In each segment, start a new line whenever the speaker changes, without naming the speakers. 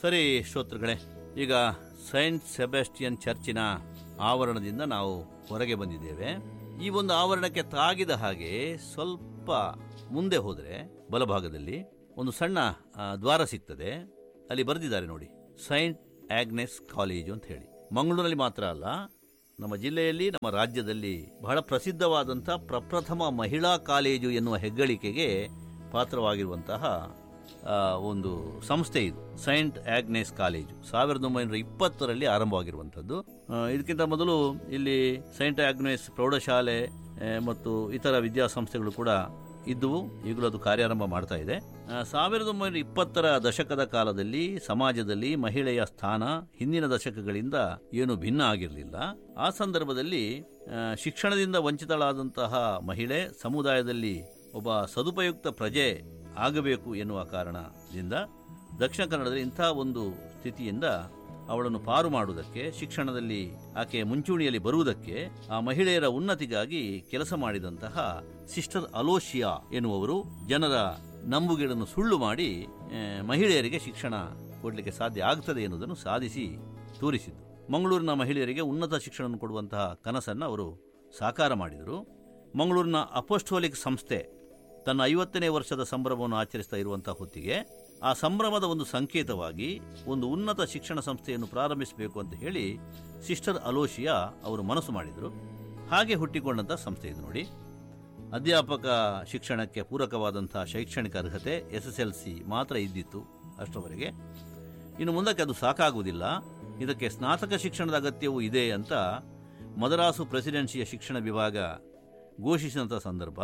ಸರಿ ಶ್ರೋತೃಗಳೇ ಈಗ ಸೈಂಟ್ ಸೆಬಾಸ್ಟಿಯನ್ ಚರ್ಚಿನ ಆವರಣದಿಂದ ನಾವು ಹೊರಗೆ ಬಂದಿದ್ದೇವೆ ಈ ಒಂದು ಆವರಣಕ್ಕೆ ತಾಗಿದ ಹಾಗೆ ಸ್ವಲ್ಪ ಮುಂದೆ ಹೋದರೆ ಬಲಭಾಗದಲ್ಲಿ ಒಂದು ಸಣ್ಣ ಆ, ದ್ವಾರ ಸಿಗ್ತದೆ ಅಲ್ಲಿ ಬರೆದಿದ್ದಾರೆ ನೋಡಿ ಸೈಂಟ್ ಆಗ್ನೆಸ್ ಕಾಲೇಜು ಅಂತ ಹೇಳಿ ಮಂಗಳೂರಲ್ಲಿ ಮಾತ್ರ ಅಲ್ಲ ನಮ್ಮ ಜಿಲ್ಲೆಯಲ್ಲಿ ನಮ್ಮ ರಾಜ್ಯದಲ್ಲಿ ಬಹಳ ಪ್ರಸಿದ್ಧವಾದಂಥ ಪ್ರಪ್ರಥಮ ಮಹಿಳಾ ಕಾಲೇಜು ಎನ್ನುವ ಹೆಗ್ಗಳಿಕೆಗೆ ಪಾತ್ರವಾಗಿರುವಂತಹ ಆ, ಒಂದು ಸಂಸ್ಥೆ ಇದು ಸೈಂಟ್ ಆಗ್ನೆಸ್ ಕಾಲೇಜು ಸಾವಿರದ ಒಂಬೈನೂರ ಇಪ್ಪತ್ತರಲ್ಲಿ ಆರಂಭವಾಗಿರುವಂಥದ್ದು ಆ, ಇದಕ್ಕಿಂತ ಮೊದಲು ಇಲ್ಲಿ ಸೈಂಟ್ ಆಗ್ನೆಸ್ ಪ್ರೌಢಶಾಲೆ ಆ, ಮತ್ತು ಇತರ ವಿದ್ಯಾಸಂಸ್ಥೆಗಳು ಕೂಡ ಇದ್ದುವು ಈಗಲೂ ಅದು ಕಾರ್ಯಾರಂಭ ಮಾಡ್ತಾ ಇದೆ ಆ, ಸಾವಿರದ ಒಂಬೈನೂರ ಇಪ್ಪತ್ತರ ದಶಕದ ಕಾಲದಲ್ಲಿ ಸಮಾಜದಲ್ಲಿ ಮಹಿಳೆಯ ಸ್ಥಾನ ಹಿಂದಿನ ದಶಕಗಳಿಂದ ಏನು ಭಿನ್ನ ಆಗಿರಲಿಲ್ಲ ಆ ಸಂದರ್ಭದಲ್ಲಿ ಆ, ಶಿಕ್ಷಣದಿಂದ ವಂಚಿತಳಾದಂತಹ ಮಹಿಳೆ ಸಮುದಾಯದಲ್ಲಿ ಒಬ್ಬ ಸದುಪಯುಕ್ತ ಪ್ರಜೆ ಆಗಬೇಕು ಎನ್ನುವ ಕಾರಣದಿಂದ ದಕ್ಷಿಣ ಕನ್ನಡದಲ್ಲಿ ಇಂಥ ಒಂದು ಸ್ಥಿತಿಯಿಂದ ಅವಳನ್ನು ಪಾರು ಮಾಡುವುದಕ್ಕೆ ಶಿಕ್ಷಣದಲ್ಲಿ ಆಕೆ ಮುಂಚೂಣಿಯಲ್ಲಿ ಬರುವುದಕ್ಕೆ ಆ ಮಹಿಳೆಯರ ಉನ್ನತಿಗಾಗಿ ಕೆಲಸ ಮಾಡಿದಂತಹ ಸಿಸ್ಟರ್ ಅಲೋಶಿಯಾ ಎನ್ನುವವರು ಜನರ ನಂಬುಗೆಗಳನ್ನು ಸುಳ್ಳು ಮಾಡಿ ಆ, ಮಹಿಳೆಯರಿಗೆ ಶಿಕ್ಷಣ ಕೊಡಲಿಕ್ಕೆ ಸಾಧ್ಯ ಆಗ್ತದೆ ಎನ್ನುವುದನ್ನು ಸಾಧಿಸಿ ತೋರಿಸಿದ್ದು ಮಂಗಳೂರಿನ ಮಹಿಳೆಯರಿಗೆ ಉನ್ನತ ಶಿಕ್ಷಣ ಕೊಡುವಂತಹ ಕನಸನ್ನು ಅವರು ಸಾಕಾರ ಮಾಡಿದರು ಮಂಗಳೂರಿನ ಅಪೋಸ್ಟೋಲಿಕ್ ಸಂಸ್ಥೆ ತನ್ನ ಐವತ್ತನೇ ವರ್ಷದ ಸಂಭ್ರಮವನ್ನು ಆಚರಿಸ್ತಾ ಇರುವಂತಹ ಹೊತ್ತಿಗೆ ಆ ಸಂಭ್ರಮದ ಒಂದು ಸಂಕೇತವಾಗಿ ಒಂದು ಉನ್ನತ ಶಿಕ್ಷಣ ಸಂಸ್ಥೆಯನ್ನು ಪ್ರಾರಂಭಿಸಬೇಕು ಅಂತ ಹೇಳಿ ಸಿಸ್ಟರ್ ಅಲೋಶಿಯಾ ಅವರು ಮನಸ್ಸು ಮಾಡಿದರು ಹಾಗೆ ಹುಟ್ಟಿಕೊಂಡಂಥ ಸಂಸ್ಥೆ ಇದು ನೋಡಿ ಅಧ್ಯಾಪಕ ಶಿಕ್ಷಣಕ್ಕೆ ಪೂರಕವಾದಂಥ ಶೈಕ್ಷಣಿಕ ಅರ್ಹತೆ ಎಸ್ ಎಸ್ ಎಲ್ ಸಿ ಮಾತ್ರ ಇದ್ದಿತ್ತು ಅಷ್ಟರವರೆಗೆ ಇನ್ನು ಮುಂದಕ್ಕೆ ಅದು ಸಾಕಾಗುವುದಿಲ್ಲ ಇದಕ್ಕೆ ಸ್ನಾತಕ ಶಿಕ್ಷಣದ ಅಗತ್ಯವೂ ಇದೆ ಅಂತ ಮದರಾಸು ಪ್ರೆಸಿಡೆನ್ಸಿಯ ಶಿಕ್ಷಣ ವಿಭಾಗ ಘೋಷಿಸಿದಂಥ ಸಂದರ್ಭ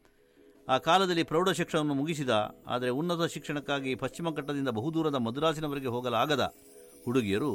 ಆ ಕಾಲದಲ್ಲಿ ಪ್ರೌಢ ಶಿಕ್ಷಣವನ್ನು ಮುಗಿಸಿದ ಆದರೆ ಉನ್ನತ ಶಿಕ್ಷಣಕ್ಕಾಗಿ ಪಶ್ಚಿಮ ಘಟ್ಟದಿಂದ ಬಹುದೂರದ ಮದ್ರಾಸಿನವರೆಗೆ ಹೋಗಲಾಗದ ಹುಡುಗಿಯರು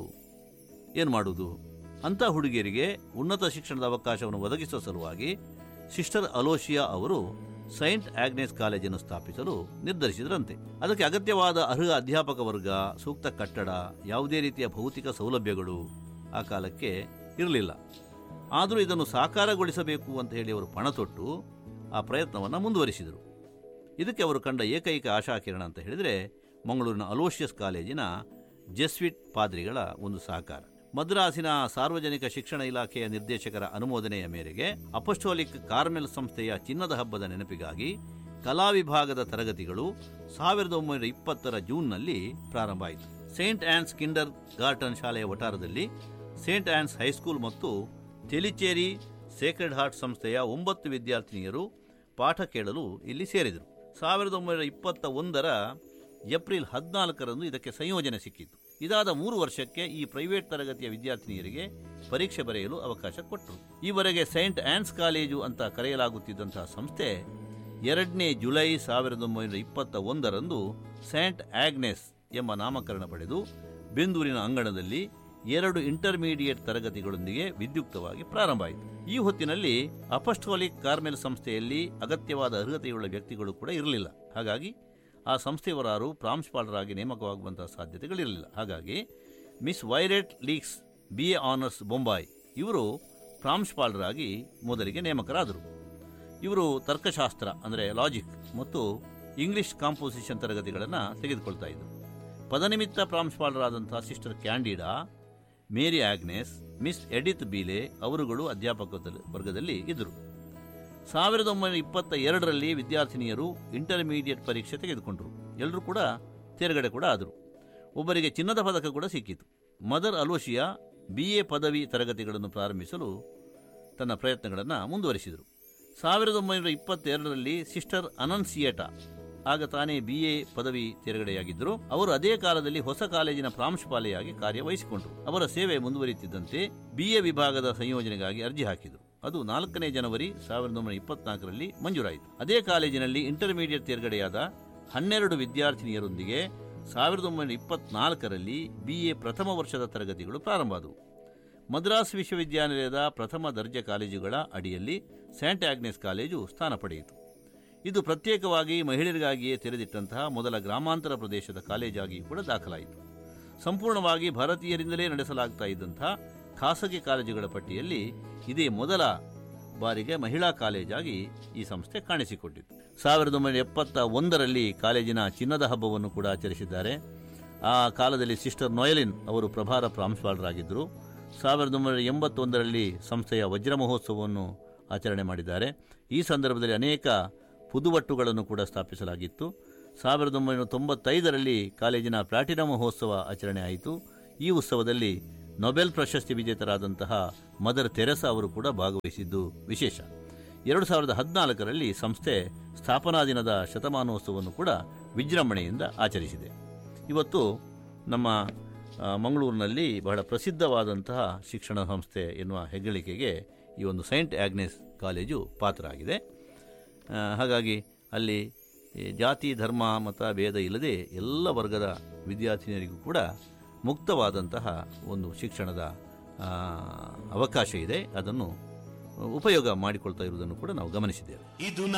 ಏನು ಮಾಡುವುದು ಅಂಥ ಹುಡುಗಿಯರಿಗೆ ಉನ್ನತ ಶಿಕ್ಷಣದ ಅವಕಾಶವನ್ನು ಒದಗಿಸುವ ಸಲುವಾಗಿ ಸಿಸ್ಟರ್ ಅಲೋಶಿಯಾ ಅವರು ಸೈಂಟ್ ಆಗ್ನೆಸ್ ಕಾಲೇಜನ್ನು ಸ್ಥಾಪಿಸಲು ನಿರ್ಧರಿಸಿದ್ರಂತೆ ಅದಕ್ಕೆ ಅಗತ್ಯವಾದ ಅರ್ಹ ಅಧ್ಯಾಪಕ ವರ್ಗ ಸೂಕ್ತ ಕಟ್ಟಡ ಯಾವುದೇ ರೀತಿಯ ಭೌತಿಕ ಸೌಲಭ್ಯಗಳು ಆ ಕಾಲಕ್ಕೆ ಇರಲಿಲ್ಲ ಆದರೂ ಇದನ್ನು ಸಾಕಾರಗೊಳಿಸಬೇಕು ಅಂತ ಹೇಳಿ ಅವರು ಪಣ ತೊಟ್ಟು ಆ ಪ್ರಯತ್ನವನ್ನು ಮುಂದುವರಿಸಿದರು ಇದಕ್ಕೆ ಅವರು ಕಂಡ ಏಕೈಕ ಆಶಾಕಿರಣ ಅಂತ ಹೇಳಿದರೆ ಮಂಗಳೂರಿನ ಅಲೋಷಿಯಸ್ ಕಾಲೇಜಿನ ಜೆಸ್ವಿಟ್ ಪಾದ್ರಿಗಳ ಒಂದು ಸಹಕಾರ ಮದ್ರಾಸಿನ ಸಾರ್ವಜನಿಕ ಶಿಕ್ಷಣ ಇಲಾಖೆಯ ನಿರ್ದೇಶಕರ ಅನುಮೋದನೆಯ ಮೇರೆಗೆ ಅಪಸ್ಟೋಲಿಕ್ ಕಾರ್ಮೆಲ್ ಸಂಸ್ಥೆಯ ಚಿನ್ನದ ಹಬ್ಬದ ನೆನಪಿಗಾಗಿ ಕಲಾ ವಿಭಾಗದ ತರಗತಿಗಳು ಸಾವಿರದ ಒಂಬೈನೂರ ಇಪ್ಪತ್ತರ ಜೂನ್ನಲ್ಲಿ ಪ್ರಾರಂಭ ಆಯಿತು ಸೇಂಟ್ ಆನ್ಸ್ ಕಿಂಡರ್ ಗಾರ್ಟನ್ ಶಾಲೆಯ ವಠಾರದಲ್ಲಿ ಸೇಂಟ್ ಆನ್ಸ್ ಹೈಸ್ಕೂಲ್ ಮತ್ತು ತೆಲಿಚೇರಿ ಸೇಕ್ರೆಡ್ ಹಾರ್ಟ್ ಸಂಸ್ಥೆಯ ಒಂಬತ್ತು ವಿದ್ಯಾರ್ಥಿನಿಯರು ಪಾಠ ಕೇಳಲು ಇಲ್ಲಿ ಸೇರಿದರು ಸಾವಿರದ ಒಂಬೈನೂರ ಇಪ್ಪತ್ತ ಒಂದರ ಏಪ್ರಿಲ್ ಹದಿನಾಲ್ಕರಂದು ಇದಕ್ಕೆ ಸಂಯೋಜನೆ ಸಿಕ್ಕಿತು ಇದಾದ ಮೂರು ವರ್ಷಕ್ಕೆ ಈ ಪ್ರೈವೇಟ್ ತರಗತಿಯ ವಿದ್ಯಾರ್ಥಿನಿಯರಿಗೆ ಪರೀಕ್ಷೆ ಬರೆಯಲು ಅವಕಾಶ ಕೊಟ್ಟರು ಈವರೆಗೆ ಸೈಂಟ್ ಆನ್ಸ್ ಕಾಲೇಜು ಅಂತ ಕರೆಯಲಾಗುತ್ತಿದ್ದಂತಹ ಸಂಸ್ಥೆ ಎರಡನೇ ಜುಲೈ ಸಾವಿರದ ಒಂಬೈನೂರ ಇಪ್ಪತ್ತ ಒಂದರಂದು ಸೈಂಟ್ ಆಗ್ನೆಸ್ ಎಂಬ ನಾಮಕರಣ ಪಡೆದು ಬೆಂದೂರಿನ ಅಂಗಣದಲ್ಲಿ ಎರಡು ಇಂಟರ್ಮೀಡಿಯೇಟ್ ತರಗತಿಗಳೊಂದಿಗೆ ವಿದ್ಯುಕ್ತವಾಗಿ ಪ್ರಾರಂಭ ಆಯಿತು ಈ ಹೊತ್ತಿನಲ್ಲಿ ಅಪಸ್ಟೋಲಿಕ್ ಕಾರ್ಮೆಲ್ ಸಂಸ್ಥೆಯಲ್ಲಿ ಅಗತ್ಯವಾದ ಅರ್ಹತೆಯುಳ್ಳ ವ್ಯಕ್ತಿಗಳು ಕೂಡ ಇರಲಿಲ್ಲ ಹಾಗಾಗಿ ಆ ಸಂಸ್ಥೆಯವರಾರು ಪ್ರಾಂಶುಪಾಲರಾಗಿ ನೇಮಕವಾಗುವಂತಹ ಸಾಧ್ಯತೆಗಳಿರಲಿಲ್ಲ ಹಾಗಾಗಿ ಮಿಸ್ ವೈರೆಟ್ ಲೀಕ್ಸ್ ಬಿ ಎ ಆನರ್ಸ್ ಬೊಂಬಾಯಿ ಇವರು ಪ್ರಾಂಶುಪಾಲರಾಗಿ ಮೊದಲಿಗೆ ನೇಮಕರಾದರು ಇವರು ತರ್ಕಶಾಸ್ತ್ರ ಅಂದರೆ ಲಾಜಿಕ್ ಮತ್ತು ಇಂಗ್ಲಿಷ್ ಕಾಂಪೋಸಿಷನ್ ತರಗತಿಗಳನ್ನು ತೆಗೆದುಕೊಳ್ತಾ ಇದ್ದರು ಪದನಿಮಿತ್ತ ಪ್ರಾಂಶುಪಾಲರಾದಂತಹ sister Candida Mary Agnes miss Edith Beale ಅವರುಗಳು ಅಧ್ಯಾಪಕ ವರ್ಗದಲ್ಲಿ ಇದ್ದರು ಸಾವಿರದ ಒಂಬೈನೂರ ಇಪ್ಪತ್ತ ಎರಡರಲ್ಲಿ ವಿದ್ಯಾರ್ಥಿನಿಯರು ಇಂಟರ್ಮೀಡಿಯೇಟ್ ಪರೀಕ್ಷೆ ತೆಗೆದುಕೊಂಡರು ಎಲ್ಲರೂ ಕೂಡ ತೇರ್ಗಡೆ ಕೂಡ ಆದರು ಒಬ್ಬರಿಗೆ ಚಿನ್ನದ ಪದಕ ಕೂಡ ಸಿಕ್ಕಿತು ಮದರ್ ಅಲೋಶಿಯಾ ಬಿ ಎ ಪದವಿ ತರಗತಿಗಳನ್ನು ಪ್ರಾರಂಭಿಸಲು ತನ್ನ ಪ್ರಯತ್ನಗಳನ್ನು ಮುಂದುವರಿಸಿದರು ಸಾವಿರದ ಒಂಬೈನೂರ ಇಪ್ಪತ್ತೆರಡರಲ್ಲಿ ಸಿಸ್ಟರ್ ಅನನ್ಸಿಯೇಟಾ ಆಗ ತಾನೇ ಬಿ ಎ ಪದವಿ ತೇರ್ಗಡೆಯಾಗಿದ್ದರು ಅವರು ಅದೇ ಕಾಲದಲ್ಲಿ ಹೊಸ ಕಾಲೇಜಿನ ಪ್ರಾಂಶುಪಾಲೆಯಾಗಿ ಕಾರ್ಯವಹಿಸಿಕೊಂಡರು ಅವರ ಸೇವೆ ಮುಂದುವರಿಯುತ್ತಿದ್ದಂತೆ ಬಿ ಎ ವಿಭಾಗದ ಸಂಯೋಜನೆಗಾಗಿ ಅರ್ಜಿ ಹಾಕಿದರು ಅದು ನಾಲ್ಕನೇ ಜನವರಿ ಸಾವಿರದ ಒಂಬೈನೂರ ಇಪ್ಪತ್ನಾಲ್ಕರಲ್ಲಿ ಮಂಜೂರಾಯಿತು ಅದೇ ಕಾಲೇಜಿನಲ್ಲಿ ಇಂಟರ್ಮೀಡಿಯೇಟ್ ತೇರ್ಗಡೆಯಾದ ಹನ್ನೆರಡು ವಿದ್ಯಾರ್ಥಿನಿಯರೊಂದಿಗೆ ಸಾವಿರದ ಒಂಬೈನೂರ ಇಪ್ಪತ್ನಾಲ್ಕರಲ್ಲಿ ಬಿ ಎ ಪ್ರಥಮ ವರ್ಷದ ತರಗತಿಗಳು ಪ್ರಾರಂಭ ಆದವು ಮದ್ರಾಸ್ ವಿಶ್ವವಿದ್ಯಾನಿಲಯದ ಪ್ರಥಮ ದರ್ಜೆ ಕಾಲೇಜುಗಳ ಅಡಿಯಲ್ಲಿ ಸ್ಯಾಂಟ್ ಆಗ್ನೆಸ್ ಕಾಲೇಜು ಸ್ಥಾನ ಪಡೆಯಿತು ಇದು ಪ್ರತ್ಯೇಕವಾಗಿ ಮಹಿಳೆಯರಿಗಾಗಿಯೇ ತೆರೆದಿಟ್ಟಂತಹ ಮೊದಲ ಗ್ರಾಮಾಂತರ ಪ್ರದೇಶದ ಕಾಲೇಜಾಗಿ ಕೂಡ ದಾಖಲಾಯಿತು ಸಂಪೂರ್ಣವಾಗಿ ಭಾರತೀಯರಿಂದಲೇ ನಡೆಸಲಾಗ್ತಾ ಇದ್ದಂತಹ ಖಾಸಗಿ ಕಾಲೇಜುಗಳ ಪಟ್ಟಿಯಲ್ಲಿ ಇದೇ ಮೊದಲ ಬಾರಿಗೆ ಮಹಿಳಾ ಕಾಲೇಜಾಗಿ ಈ ಸಂಸ್ಥೆ ಕಾಣಿಸಿಕೊಂಡಿತು ಸಾವಿರದ ಒಂಬೈನೂರ ಎಪ್ಪತ್ತ ಒಂದರಲ್ಲಿ ಕಾಲೇಜಿನ ಚಿನ್ನದ ಹಬ್ಬವನ್ನು ಕೂಡ ಆಚರಿಸಿದ್ದಾರೆ ಆ ಕಾಲದಲ್ಲಿ ಸಿಸ್ಟರ್ ನೊಯಲಿನ್ ಅವರು ಪ್ರಭಾರ ಪ್ರಾಂಶುಪಾಲರಾಗಿದ್ದರು ಸಾವಿರದ ಒಂಬೈನೂರ ಎಂಬತ್ತೊಂದರಲ್ಲಿ ಸಂಸ್ಥೆಯ ವಜ್ರ ಮಹೋತ್ಸವವನ್ನು ಆಚರಣೆ ಮಾಡಿದ್ದಾರೆ ಈ ಸಂದರ್ಭದಲ್ಲಿ ಅನೇಕ ಪುದುವಟ್ಟುಗಳನ್ನು ಕೂಡ ಸ್ಥಾಪಿಸಲಾಗಿತ್ತು ಸಾವಿರದ ಒಂಬೈನೂರ ತೊಂಬತ್ತೈದರಲ್ಲಿ ಕಾಲೇಜಿನ ಪ್ಲಾಟಿನಾ ಮಹೋತ್ಸವ ಆಚರಣೆ ಆಯಿತು ಈ ಉತ್ಸವದಲ್ಲಿ ನೊಬೆಲ್ ಪ್ರಶಸ್ತಿ ವಿಜೇತರಾದಂತಹ ಮದರ್ ತೆರೆಸಾ ಅವರು ಕೂಡ ಭಾಗವಹಿಸಿದ್ದು ವಿಶೇಷ ಎರಡು ಸಾವಿರದ ಹದಿನಾಲ್ಕರಲ್ಲಿ ಸಂಸ್ಥೆ ಸ್ಥಾಪನಾ ದಿನದ ಶತಮಾನೋತ್ಸವವನ್ನು ಕೂಡ ವಿಜೃಂಭಣೆಯಿಂದ ಆಚರಿಸಿದೆ ಇವತ್ತು ನಮ್ಮ ಆ, ಮಂಗಳೂರಿನಲ್ಲಿ ಬಹಳ ಪ್ರಸಿದ್ಧವಾದಂತಹ ಶಿಕ್ಷಣ ಸಂಸ್ಥೆ ಎನ್ನುವ ಹೆಗ್ಗಳಿಕೆಗೆ ಈ ಒಂದು ಸೈಂಟ್ ಆಗ್ನೆಸ್ ಕಾಲೇಜು ಪಾತ್ರ ಆಗಿದೆ ಆ, ಹಾಗಾಗಿ ಅಲ್ಲಿ ಈ ಜಾತಿ ಧರ್ಮ ಮತ ಭೇದ ಇಲ್ಲದೆ ಎಲ್ಲ ವರ್ಗದ ವಿದ್ಯಾರ್ಥಿನಿಯರಿಗೂ ಕೂಡ ಮುಕ್ತವಾದಂತಹ ಒಂದು ಶಿಕ್ಷಣದ ಆ, ಅವಕಾಶ ಇದೆ ಅದನ್ನು ಉಪಯೋಗ ಮಾಡಿಕೊಳ್ತಾ ಇರುವುದನ್ನು ಕೂಡ ನಾವು ಗಮನಿಸಿದ್ದೇವೆ
ಇದು